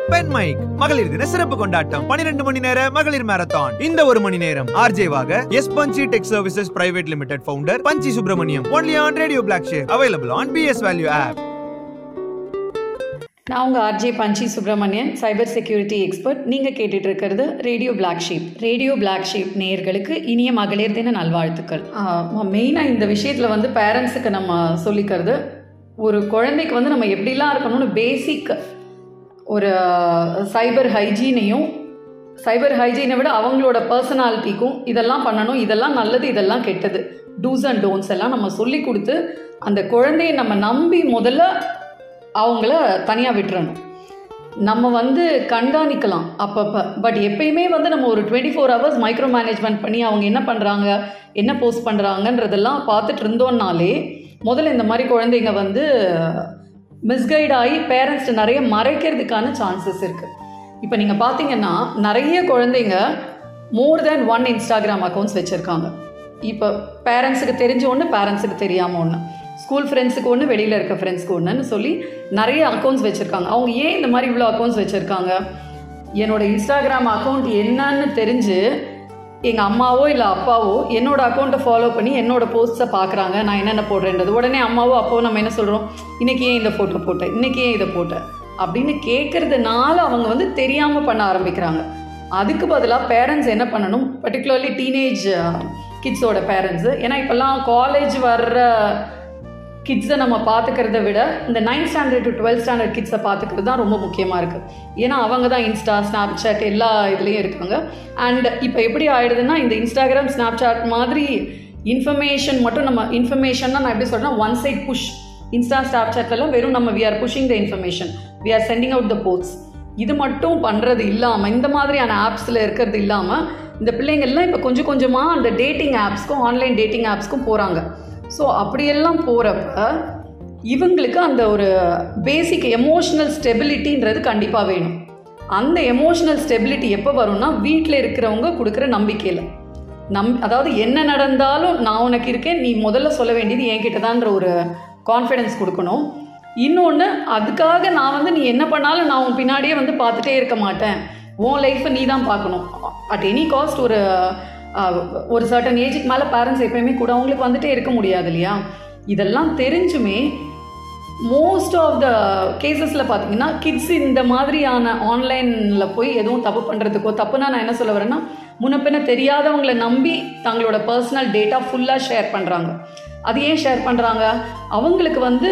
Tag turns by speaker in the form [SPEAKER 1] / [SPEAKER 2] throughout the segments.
[SPEAKER 1] pen mic மகளிர் தின சிறப்பு கொண்டாட்டம் 12 மணி நேர மகளிர் மாரத்தான் இந்த ஒரு மணி நேரம் ஆர்ஜேவாக S Panchi tech services private limited founder Panchi Subramaniam only on Radio Black Sheep available on BS value app
[SPEAKER 2] நான் உங்கள் RJ Panchi Subramanian cyber security expert நீங்கள் கேட்டுட்டு இருக்கிறது Radio Black Sheep Radio Black Sheep நேயர்களுக்கு இனிய மகளிர் தின நல்வாழ்த்துக்கள் மெயினாக இந்த விஷயத்தில் வந்து பேரண்ட்ஸுக்கு நம்ம சொல்லிக்கிறது ஒரு குழந்தைக்கு வந்து நம்ம எப்படிலாம் இருக்கணும்னு பேசிக் ஒரு சைபர் ஹைஜீனையும் சைபர் ஹைஜீனை விட அவங்களோட பர்சனாலிட்டிக்கும் இதெல்லாம் பண்ணணும் இதெல்லாம் நல்லது இதெல்லாம் கெட்டது டூஸ் அண்ட் டோன்ஸ் எல்லாம் நம்ம சொல்லி கொடுத்து அந்த குழந்தையை நம்ம நம்பி முதல்ல அவங்கள தனியாக விட்டுறணும் நம்ம வந்து கண்காணிக்கலாம் அப்பப்போ பட் எப்பயுமே வந்து நம்ம ஒரு twenty four hours micro management பண்ணி அவங்க என்ன பண்ணுறாங்க என்ன போஸ்ட் பண்ணுறாங்கன்றதெல்லாம் பார்த்துட்டு இருந்தோம்னாலே முதல்ல இந்த மாதிரி குழந்தைங்க வந்து மிஸ்கைட் ஆகி பேரண்ட்ஸ் நிறைய மறைக்கிறதுக்கான சான்சஸ் இருக்குது இப்போ நீங்கள் பார்த்தீங்கன்னா நிறைய குழந்தைங்க more than one Instagram accounts வச்சுருக்காங்க இப்போ பேரண்ட்ஸுக்கு தெரிஞ்ச ஒன்று பேரண்ட்ஸுக்கு தெரியாமல் ஒன்று ஸ்கூல் ஃப்ரெண்ட்ஸுக்கு ஒன்று வெளியில் இருக்க ஃப்ரெண்ட்ஸ்க்கு ஒன்றுன்னு சொல்லி நிறைய அக்கௌண்ட்ஸ் வச்சுருக்காங்க அவங்க ஏன் இந்த மாதிரி இவ்வளோ அக்கௌண்ட்ஸ் வச்சுருக்காங்க என்னோட இன்ஸ்டாகிராம் அக்கௌண்ட் என்னன்னு தெரிஞ்சு எங்கள் அம்மாவோ இல்லை அப்பாவோ என்னோட அக்கௌண்ட்டை ஃபாலோ பண்ணி என்னோட போஸ்ட்ஸை பார்க்குறாங்க நான் என்னென்ன போடுறேன்றது உடனே அம்மாவோ அப்பாவோ நம்ம என்ன சொல்கிறோம் இன்றைக்கி ஏன் இந்த ஃபோட்டோ போட்டேன் இன்றைக்கி ஏன் இதை போட்டேன் அப்படின்னு கேட்குறதுனால அவங்க வந்து தெரியாமல் பண்ண ஆரம்பிக்கிறாங்க அதுக்கு பதிலாக பேரண்ட்ஸ் என்ன பண்ணணும் பர்டிகுலர்லி டீனேஜ் கிட்ஸோட பேரண்ட்ஸு ஏன்னா இப்போல்லாம் காலேஜ் வர்ற கிட்ஸை நம்ம பார்த்துக்கிறத விட இந்த ninth standard to twelfth standard கிட்ஸை பார்த்துக்கிறது தான் ரொம்ப முக்கியமாக இருக்குது ஏன்னா அவங்க தான் இன்ஸ்டா ஸ்னாப் சாட் எல்லா இதுலேயும் இருக்காங்க அண்ட் இப்போ எப்படி ஆயிடுதுன்னா இந்த இன்ஸ்டாகிராம் ஸ்னாப் சாட் மாதிரி இன்ஃபர்மேஷன் மட்டும் நம்ம இன்ஃபர்மேஷன்னா நான் எப்படி சொல்கிறேன் ஒன் சைட் புஷ் இன்ஸ்டா ஸ்னாப் சாட்லலாம் வெறும் நம்ம we are pushing the information we are sending out the post இது மட்டும் பண்ணுறது இல்லாமல் இந்த மாதிரியான ஆப்ஸில் இருக்கிறது இல்லாமல் இந்த பிள்ளைங்கள்லாம் இப்போ கொஞ்சம் கொஞ்சமாக அந்த டேட்டிங் ஆப்ஸ்க்கும் ஆன்லைன் டேட்டிங் ஆப்ஸ்க்கும் போகிறாங்க ஸோ அப்படியெல்லாம் போகிறப்ப இவங்களுக்கு அந்த ஒரு பேசிக் எமோஷ்னல் ஸ்டெபிலிட்டின்றது கண்டிப்பாக வேணும் அந்த எமோஷ்னல் ஸ்டெபிலிட்டி எப்போ வரும்னா வீட்டில் இருக்கிறவங்க கொடுக்குற நம்பிக்கையில் நம் அதாவது என்ன நடந்தாலும் நான் உனக்கு இருக்கேன் நீ முதல்ல சொல்ல வேண்டியது என்கிட்ட தான்ற ஒரு கான்ஃபிடென்ஸ் கொடுக்கணும் இன்னொன்று அதுக்காக நான் வந்து நீ என்ன பண்ணாலும் நான் உன் பின்னாடியே வந்து பார்த்துட்டே இருக்க மாட்டேன் உன் லைஃப்பை நீ தான் பார்க்கணும் அட் எனி காஸ்ட் ஒரு அஹ், ஒரு சர்டன் ஏஜுக்கு மேலே பேரண்ட்ஸ் எப்பயுமே கூட அவங்களுக்கு வந்துட்டே இருக்க முடியாது இல்லையா இதெல்லாம் தெரிஞ்சுமே மோஸ்ட் ஆஃப் த கேசஸில் பார்த்தீங்கன்னா கிட்ஸ் இந்த மாதிரியான ஆன்லைனில் போய் எதுவும் தப்பு பண்ணுறதுக்கோ தப்புனா நான் என்ன சொல்ல வரேன்னா முன்னப்பின்ன தெரியாதவங்களை நம்பி தங்களோட பர்சனல் டேட்டா ஃபுல்லாக ஷேர் பண்ணுறாங்க அது ஏன் ஷேர் பண்ணுறாங்க அவங்களுக்கு வந்து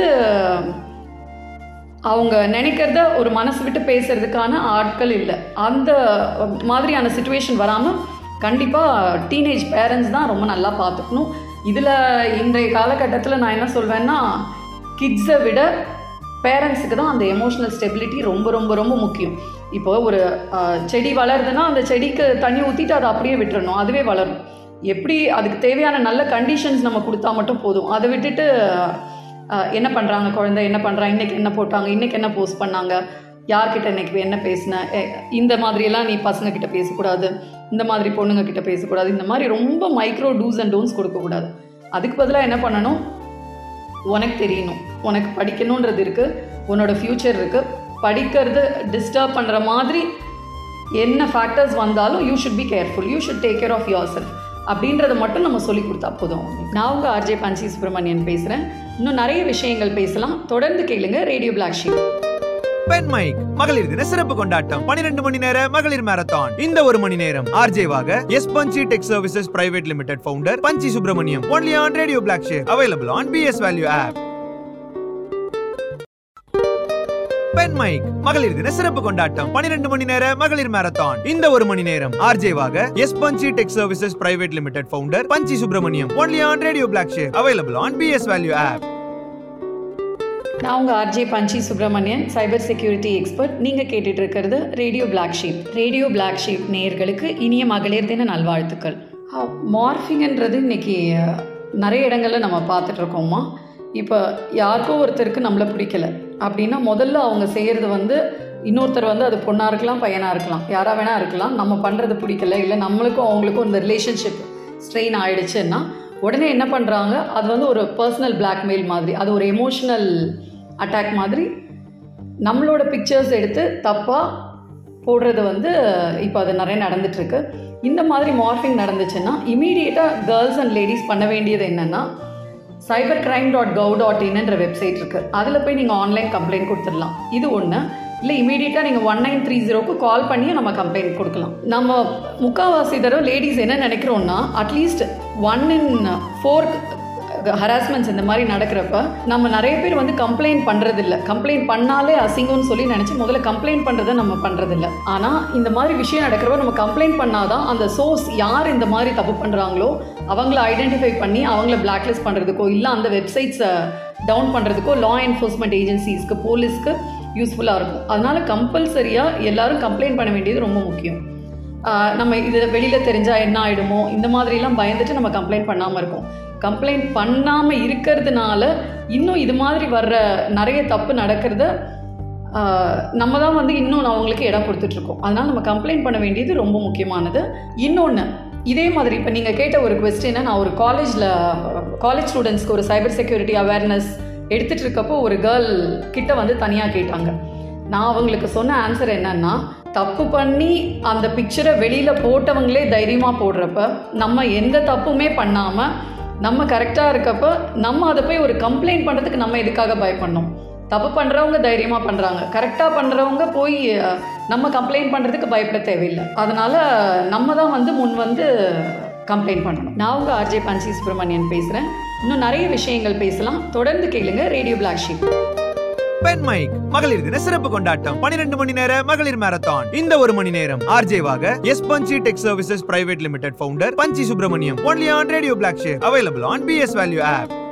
[SPEAKER 2] அவங்க நினைக்கிறத ஒரு மனசு விட்டு பேசுறதுக்கான ஆட்கள் இல்லை அந்த மாதிரியான சுச்சுவேஷன் வராமல் கண்டிப்பாக டீனேஜ் பேரண்ட்ஸ் தான் ரொம்ப நல்லா பார்த்துக்கணும் இதில் இன்றைய காலகட்டத்தில் நான் என்ன சொல்வேன்னா கிட்ஸை விட பேரண்ட்ஸுக்கு தான் அந்த எமோஷனல் ஸ்டெபிலிட்டி ரொம்ப ரொம்ப ரொம்ப முக்கியம் இப்போ ஒரு அஹ், செடி வளருதுன்னா அந்த செடிக்கு தண்ணி ஊற்றிட்டு அதை அப்படியே விட்டுறணும் அதுவே வளரும் எப்படி அதுக்கு தேவையான நல்ல கண்டிஷன்ஸ் நம்ம கொடுத்தா மட்டும் போதும் அதை விட்டுட்டு அஹ், என்ன பண்ணுறாங்க குழந்தை என்ன பண்ணுறாங்க இன்றைக்கி என்ன போட்டாங்க இன்றைக்கி என்ன போஸ்ட் பண்ணாங்க யார்கிட்ட இன்னைக்கு என்ன பேசின எ- இந்த மாதிரியெல்லாம் நீ பசங்க கிட்ட பேசக்கூடாது இந்த மாதிரி பொண்ணுங்க கிட்ட பேசக்கூடாது இந்த மாதிரி ரொம்ப மைக்ரோ டூஸ் அண்ட் டோன்ஸ் கொடுக்கக்கூடாது அதுக்கு பதிலாக என்ன பண்ணணும் உனக்கு தெரியணும் உனக்கு படிக்கணுன்றது இருக்குது உன்னோட ஃப்யூச்சர் இருக்குது படிக்கிறது டிஸ்டர்ப் பண்ணுற மாதிரி என்ன ஃபேக்டர்ஸ் வந்தாலும் you should be careful you should take care of yourself அப்படின்றத மட்டும் நம்ம சொல்லி கொடுத்தா போதும் நான் உங்கள் ஆர்ஜே பஞ்சி சுப்பிரமணியன் பேசுகிறேன் இன்னும் நிறைய விஷயங்கள் பேசலாம் தொடர்ந்து கேளுங்க Radio Black Sheep
[SPEAKER 1] pen mic மகளிர் தின சிறப்பு கொண்டாட்டம் 12 மணி நேர மகளிர் மாரத்தான் இந்த ஒரு மணி நேரம் ஆர்ஜேவாக S Panchi tech services private limited founder Panchi Subramaniam only on Radio Black Sheep available on BS value app pen mic மகளிர் தின சிறப்பு கொண்டாட்டம் 12 மணி நேர மகளிர் மாரத்தான் இந்த ஒரு மணி நேரம் ஆர்ஜேவாக S Panchi tech services private limited founder Panchi Subramaniam only on Radio Black Sheep available on BS value app
[SPEAKER 2] நான் உங்கள் RJ Panchi Subramanian cyber security expert நீங்கள் கேட்டுட்டு இருக்கிறது Radio Black Sheep Radio Black Sheep நேயர்களுக்கு இனிய மகளிர் தின நல்வாழ்த்துக்கள் மார்ஃபிங்ன்றது இன்னைக்கு அஹ், நிறைய இடங்களில் நம்ம பார்த்துட்டு இருக்கோமா இப்போ யாருக்கோ ஒருத்தருக்கு நம்மளை பிடிக்கல அப்படின்னா முதல்ல அவங்க செய்கிறது வந்து இன்னொருத்தர் வந்து அது பொண்ணாக இருக்கலாம் பையனாக இருக்கலாம் யாராக வேணால் இருக்கலாம் நம்ம பண்ணுறது பிடிக்கல இல்லை நம்மளுக்கும் அவங்களுக்கும் இந்த ரிலேஷன்ஷிப் ஸ்ட்ரெயின் ஆயிடுச்சுன்னா உடனே என்ன பண்ணுறாங்க அது வந்து ஒரு பர்சனல் blackmail மாதிரி அது ஒரு எமோஷ்னல் அட்டாக் மாதிரி நம்மளோட பிக்சர்ஸ் எடுத்து தப்பாக போடுறது வந்து இப்போ அது நிறைய நடந்துட்டுருக்கு இந்த மாதிரி மார்ஃபிங் நடந்துச்சுன்னா இமீடியட்டாக கேர்ள்ஸ் அண்ட் லேடிஸ் பண்ண வேண்டியது என்னென்னா cyber crime dot gov dot இன்ன்ற வெப்சைட் இருக்குது அதில் போய் நீங்கள் ஆன்லைன் கம்ப்ளைண்ட் கொடுத்துடலாம் இது ஒன்று இல்லை இமீடியட்டாக நீங்கள் ஒன் நைன் த்ரீ ஜீரோக்கு கால் பண்ணி நம்ம கம்ப்ளைண்ட் கொடுக்கலாம் நம்ம முக்கால்வாசி தடவை லேடிஸ் என்ன நினைக்கிறோன்னா at least one in four harassments இந்த மாதிரி நடக்கிறப்ப நம்ம நிறைய பேர் வந்து கம்ப்ளைண்ட் பண்ணுறதில்ல கம்ப்ளைண்ட் பண்ணாலே அசிங்கம்னு சொல்லி நினச்சி முதல்ல கம்ப்ளைண்ட் பண்ணுறதை நம்ம பண்ணுறதில்ல ஆனால் இந்த மாதிரி விஷயம் நடக்கிறப்ப நம்ம கம்ப்ளைண்ட் பண்ணாதான் அந்த சோர்ஸ் யார் இந்த மாதிரி தப்பு பண்ணுறாங்களோ அவங்கள ஐடென்டிஃபை பண்ணி அவங்கள பிளாக்லிஸ்ட் பண்ணுறதுக்கோ இல்லை அந்த வெப்சைட்ஸை டவுன் பண்ணுறதுக்கோ லா என்ஃபோர்ஸ்மெண்ட் ஏஜென்சிஸ்க்கு போலீஸ்க்கு யூஸ்ஃபுல்லாக இருக்கும் அதனால் கம்பல்சரியாக எல்லாரும் கம்ப்ளைண்ட் பண்ண வேண்டியது ரொம்ப முக்கியம் ஆஹ் நம்ம இது வெளியில் தெரிஞ்சால் என்ன ஆகிடுமோ இந்த மாதிரிலாம் பயந்துட்டு நம்ம கம்ப்ளைண்ட் பண்ணாமல் இருக்கோம் கம்ப்ளைண்ட் பண்ணாமல் இருக்கிறதுனால இன்னும் இது மாதிரி வர்ற நிறைய தப்பு நடக்கிறத ஆஹ் நம்ம தான் வந்து இன்னும் அவங்களுக்கு இடம் கொடுத்துட்ருக்கோம் அதனால் நம்ம கம்ப்ளைண்ட் பண்ண வேண்டியது ரொம்ப முக்கியமானது இன்னொன்று இதே மாதிரி இப்போ நீங்கள் கேட்ட ஒரு கொஸ்டினை நான் ஒரு காலேஜில் காலேஜ் ஸ்டூடெண்ட்ஸ்க்கு ஒரு சைபர் செக்யூரிட்டி அவேர்னஸ் எடுத்துகிட்டு இருக்கப்போ ஒரு கேர்ள் கிட்ட வந்து தனியாக கேட்டாங்க நான் அவங்களுக்கு சொன்ன ஆன்சர் என்னன்னா தப்பு பண்ணி அந்த பிக்சரை வெளியில் போட்டவங்களே தைரியமாக போடுறப்ப நம்ம எந்த தப்புமே பண்ணாமல் நம்ம கரெக்டாக இருக்கப்ப நம்ம அதை போய் ஒரு கம்ப்ளைண்ட் பண்ணுறதுக்கு நம்ம எதுக்காக பயப்படணும் தப்பு பண்ணுறவங்க தைரியமாக பண்ணுறாங்க கரெக்டாக பண்ணுறவங்க போய் அஹ், நம்ம கம்ப்ளைண்ட் பண்ணுறதுக்கு பயப்பட தேவையில்லை அதனால் நம்ம தான் வந்து முன் வந்து கம்ப்ளைண்ட் பண்ணணும் நான் உங்கள் ஆர்ஜே பஞ்சி சுப்பிரமணியன் பேசுகிறேன் இன்னும் நிறைய விஷயங்கள் பேசலாம் தொடர்ந்து கேளுங்க Radio Black Sheep
[SPEAKER 1] pen mic மகளிர் தின சிறப்பு கொண்டாட்டம் 12 மணி நேர மகளிர் மாரத்தான் இந்த ஒரு மணி நேரம் ஆர்ஜேவாக S Panchi tech services private limited founder Panchi Subramaniam only on Radio Black Sheep available on BS value app